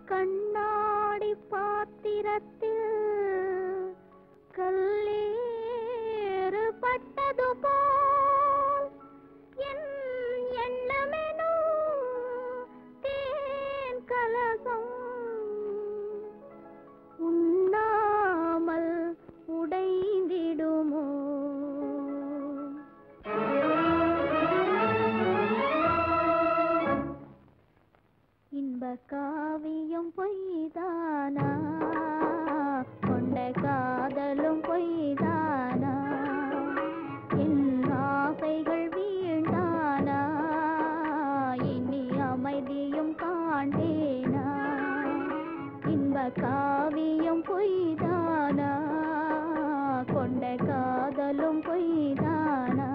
கண்ணாடி பாத்திரத்தில் கல்லீறு பட்டது போல் என் எண்ணமெனும் தேன் கலசம் உண்ணாமல் உடைந்திடுமோ இன்ப காவியம் பொய்தானா கொண்ட காதலும் பொய்தானா என் ஆசைகள் வீழ்ந்தானா இனி அமைதியும் காண்டேனா இன்ப காவியம் பொய்தானா கொண்ட காதலும் பொய்தானா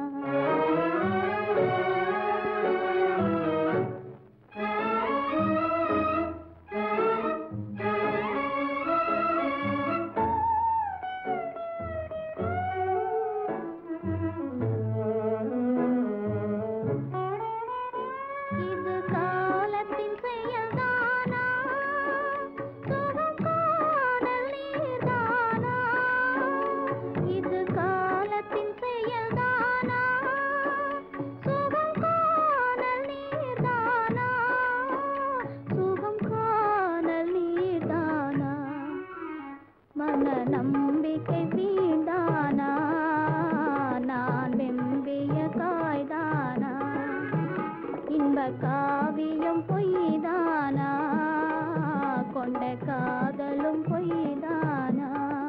இது காலத்தின் செயல்தானா சுகம் காணல் நீர்தானா இது காலத்தின் செயல்தானா சுகம் காணல் நீர்தானா சுகம் காணல் நீர்தானா மன நம்பிக்கை வீண்டானா நான் வெம்பிய காய்தானா இன்ப காவியம் பொய்தானா கொண்ட காதலும் பொய்தானா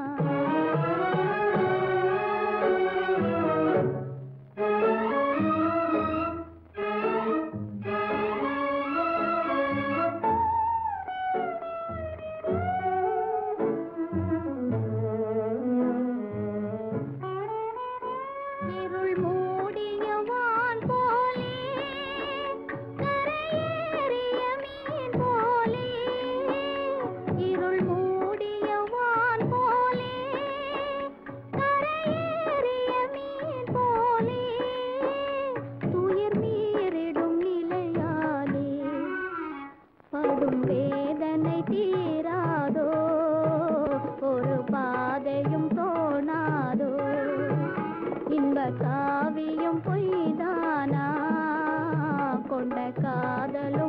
இருள் மூடிய வான் போலே கரையேறிய மீன் போலே இருள் மூடிய வான் போலே கரையேறிய மீன் போலே துயிர் மீறிடும் நிலையாலே படும் வேதனை தீராதோ ஒரு பாதையும் தோணாதோ இன்ப காவியம் பொய்தானா கொண்ட காதலும்